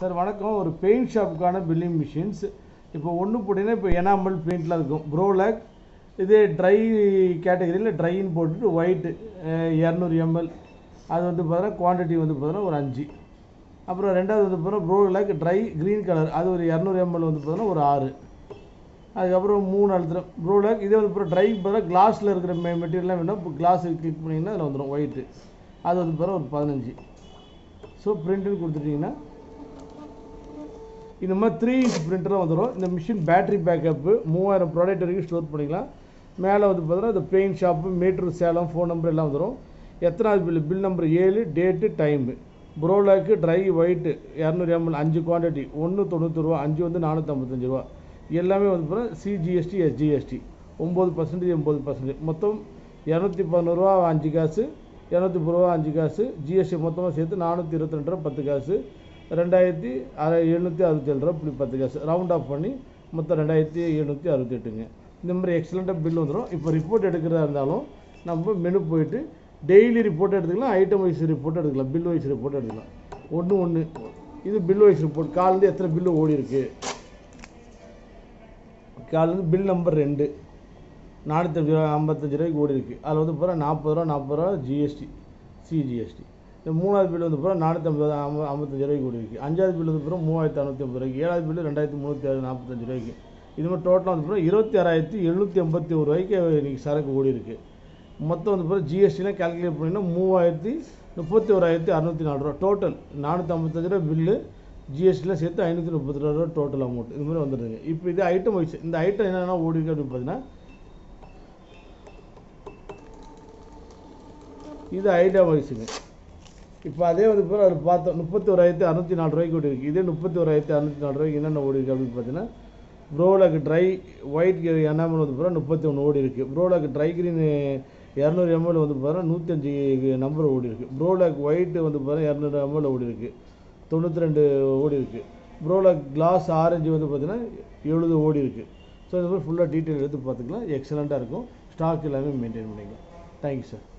sir வணக்கம் ஒரு paint ஷாப்புக்கான billing machines இப்போ ஒன்று போட்டிங்கன்னா இப்போ எனாமல் பெயிண்ட்லாம் இருக்கும் ப்ரோலாக் இதே ட்ரை கேட்டகரியில் ட்ரைன்னு போட்டுட்டு ஒயிட்டு இரநூறு எம்எல் அது வந்து பார்த்தீங்கன்னா குவான்டிட்டி வந்து பார்த்தீங்கன்னா ஒரு அஞ்சு அப்புறம் ரெண்டாவது வந்து பார்த்தீங்கன்னா ப்ரோலாக் ட்ரை க்ரீன் கலர் அது ஒரு இரநூறு எம்எல் வந்து பார்த்தீங்கன்னா ஒரு ஆறு அதுக்கப்புறம் மூணு அழுத்தம் ப்ரோலாக் இதே வந்து அப்புறம் ட்ரைக்கு பதிலாக கிளாஸில் இருக்கிற மெ மெட்டீரியல்லாம் வேணும் இப்போ கிளாஸ் கிளிக் பண்ணிங்கன்னா அதில் வந்துடும் ஒயிட்டு அது வந்து பார்த்தீங்கன்னா ஒரு பதினஞ்சு ஸோ பிரிண்ட்டுன்னு கொடுத்துட்டிங்கன்னா இந்த மாதிரி த்ரீ இன்ச் பிரிண்டராக வந்துடும் இந்த மிஷின் பேட்டரி பேக்கப்பு மூவாயிரம் ப்ராடக்ட் வரைக்கும் ஸ்டோர் பண்ணிக்கலாம் மேலே வந்து பார்த்தீங்கன்னா இந்த பெயிண்ட் ஷாப்பு மீட்ரு சேலம் ஃபோன் நம்பர் எல்லாம் வந்துடும் எத்தனாவது பில் பில் நம்பர் ஏழு date time Prolac dry white இரநூறு எம்எல் அஞ்சு குவான்டிட்டி ஒன்று தொண்ணூற்றி ரூபா அஞ்சு வந்து நானூற்றம்பத்தஞ்சு ரூபா எல்லாமே வந்து பார்த்தீங்கன்னா சிஜிஎஸ்டி எஸ்ஜிஎஸ்டி ஒம்பது பர்சன்டேஜ் ஒம்பது பர்சன்டேஜ் மொத்தம் இரநூத்தி பதினோருவா அஞ்சு காசு இரநூத்தி முப்பது ரூபா அஞ்சு காசு ஜிஎஸ்டி மொத்தமாக சேர்த்து நானூற்றி இருபத்தி ரெண்டு ரூபா பத்து காசு ரெண்டாயிரத்தி அரை எழுநூற்றி அறுபத்தேழு ரூபா இப்படி பத்து காசு ரவுண்ட் ஆஃப் பண்ணி மொத்தம் ரெண்டாயிரத்தி எழுநூற்றி அறுபத்தெட்டுங்க இந்த மாதிரி எக்ஸலண்ட்டாக பில் வந்துடும் இப்போ ரிப்போர்ட் எடுக்கிறதா இருந்தாலும் நம்ம மெனு போயிட்டு டெய்லி ரிப்போர்ட் எடுத்துக்கலாம் ஐட்டம் வைஸ் ரிப்போர்ட் எடுத்துக்கலாம் பில் வைஸ் ரிப்போர்ட் எடுத்துக்கலாம் ஒன்று ஒன்று இது பில் வைஸ் ரிப்போர்ட் காலேருந்து எத்தனை பில்லு ஓடி இருக்கு காலேருந்து பில் நம்பர் ரெண்டு நானூற்றி ரூபா ஐம்பத்தஞ்சு ரூபாய்க்கு ஓடி இருக்குது அதில் வந்து பூரா நாற்பது ரூபா நாற்பது ரூபா ஜிஎஸ்டி சிஜிஎஸ்டி இந்த மூணாவது பில் வந்து பூரா நானூற்றி ஐம்பது ஐம்ப ஐம்பத்தஞ்சு ரூபாய்க்கு ஓடி இருக்குது அஞ்சாவது பில் வந்து பூரா மூவாயிரத்தி அறுநூற்றி ஐம்பது ரூபாய்க்கு ஏழாவது பில் ரெண்டாயிரத்தி முந்நூற்றி ஆறு நாற்பத்தஞ்சு ரூபாய்க்கு இது மாதிரி டோட்டலாக வந்து பூரா இருபத்தி ஆறாயிரத்தி எழுநூற்றி எண்பத்தி ஒரு ரூபாய்க்கு இன்றைக்கி சரக்கு ஓடி இருக்குது மொத்தம் வந்து பூரா ஜிஎஸ்டிலாம் கால்குலேட் பண்ணிங்கன்னா மூவாயிரத்தி முப்பத்தி ஓராயிரத்தி அறநூற்றி நாலு ரூபா டோட்டல் நானூற்றி ஐம்பத்தஞ்சு ரூபா பில்லு ஜிஎஸ்டிலாம் சேர்த்து ஐநூற்றி முப்பத்தி ரூபா டோட்டல் அமௌண்ட் இது மாதிரி வந்துடுங்க இப்போ இது ஐட்டம் வைஸ் இந்த ஐட்டம் என்னென்ன ஓடி இருக்கு அப்படின்னு பார்த்தீங்கன்னா இது ஐட்டம் வைஸுங்க இப்போ அதே வந்து இப்போ அதில் பார்த்தோம் முப்பத்தி ஓராயிரத்தி அறுநூற்றி நாலு ரூபாய்க்கு ஓடி இருக்குது இதே முப்பத்தி ஓராயிரத்தி அறுநூற்றி நாலு ரூபாய்க்கு என்னென்ன ஓடி இருக்குது அப்படின்னு பார்த்தீங்கன்னா ப்ரோலாக் ட்ரை ஒயிட் என்எம்எல் வந்து பார்த்தா முப்பத்தி ஒன்று ஓடி இருக்குது ப்ரோலாக் ட்ரை கிரீன் இரநூறு எம்எல் வந்து பார்த்தா நூற்றஞ்சு நம்பர் ஓடி இருக்குது ப்ரோலாக் ஒயிட் வந்து பார்த்தா இரநூறு எம்எல் ஓடி இருக்குது தொண்ணூற்றி ரெண்டு ஓடி இருக்குது ப்ரோலாக் கிளாஸ் ஆரஞ்சு வந்து பார்த்தீங்கன்னா எழுபது ஓடி இருக்குது ஸோ இந்த மாதிரி ஃபுல்லாக டீட்டெயில் எடுத்து பார்த்துக்கலாம் எக்ஸலண்ட்டாக இருக்கும் ஸ்டாக் எல்லாமே மெயின்டைன் பண்ணிக்கலாம் தேங்க்யூ சார்